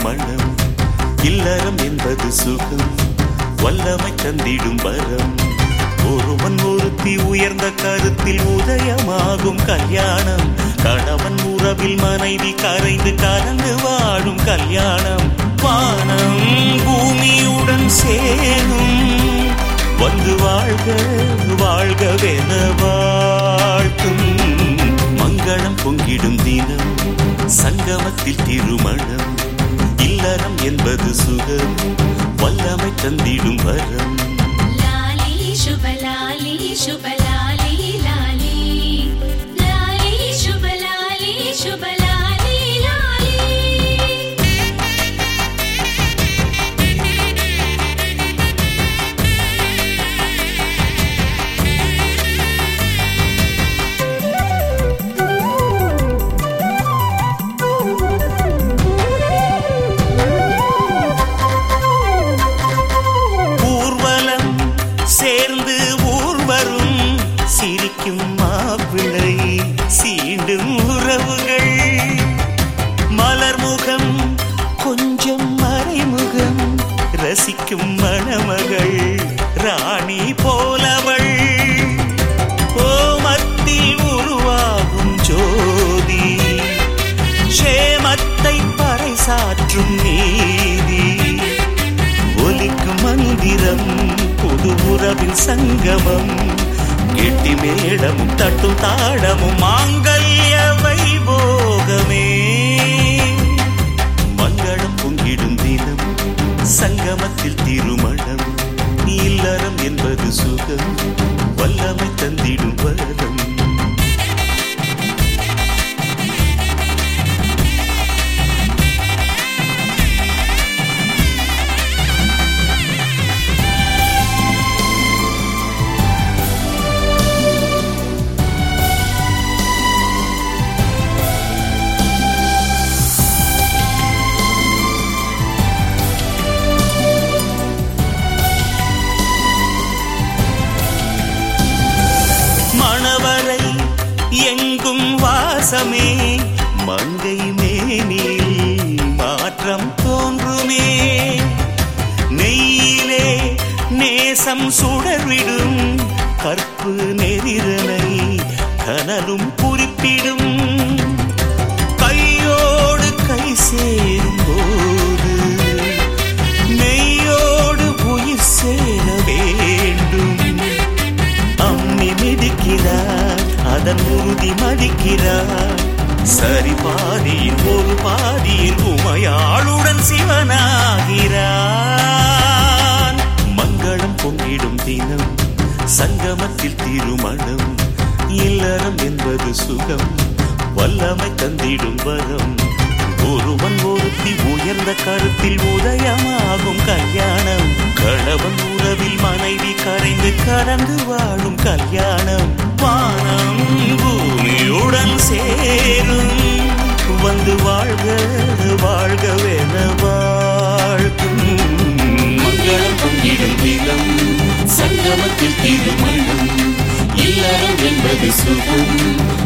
திருமணம் இல்லறம் என்பது சுகம் வல்லமை தந்திடும் வரம் ஒருவன் ஒருத்தி உயர்ந்த கருத்தில் உதயமாகும் கல்யாணம் கணவன் உறவில் மனைவி கரைந்து கலந்து வாழும் கல்யாணம் வானம் பூமியுடன் சேரும் வந்து வாழ்க வாழ்கவென வாழ்த்தும் மங்களம் பொங்கிடும் தினம் சங்கமத்தில் திருமணம் இல்லறம் என்பது சுகம் வல்லமை தந்திடும் வரம் லாலி சுபலாலி சுபலாலி லாலி லாலி சுபலாலி சுபலாலி லாலி ஊர்வலம் சேர்ந்து ஊர்வரும் சிரிக்கும் மாப்பிள்ளை சீண்டும் உறவுகள் மலர்முகம் கொஞ்சம் மறைமுகம் ரசிக்கும் மணமகள் ராணி போலவள் ஓமத்தில் உருவாகும் ஜோதி க்ஷேமத்தை பறைசாற்றும் நீதி ஒலிக்கும் மந்திரம் புது உறவின் சங்கமம் கெட்டி மேளமும் தட்டும் தாளமும் மாங்கல்ய வைபோகமே மங்களம் பொங்கிடும் தினம் சங்கமத்தில் திருமணம் இல்லறம் என்பது சுகம் வல்லமை தந்திடும் வரம் மணவரை எங்கும் வாசமே மங்கை மேனில் மாற்றம் தோன்றுமே நெய்யிலே நேசம் சுடர்விடும் கற்பு நெறிரனை கனலும் குறிப்பிடும் கையோடு கை சேரும் போது மெய்யோடு உயிர் சேர வேண்டும் அம்மி மிதிக்கிறார் அதன் உறுதி மதிக்கிறார் சரி பாதியில் ஒரு பாதியில் உமையாளுடன் சிவனாகிறான் மங்களம் பொங்கிடும் தினம் சங்கமத்தில் திருமணம் இல்லறம் என்பது சுகம் வல்லமை தந்திடும் வரம் ஒருவன் ஒருத்தி உயர்ந்த கருத்தில் உதயமாகும் கல்யாணம் கணவன் உறவில் மனைவி கரைந்து கலந்து வாழும் கல்யாணம் வானம் பூமியுடன் சேரும் வந்து வாழ்க வாழ்கவென வாழ்க்கும் மங்களம் பொங்கிடும் தினம் சங்கமத்தில் திருமணம் இல்லறம் என்பது சுகம்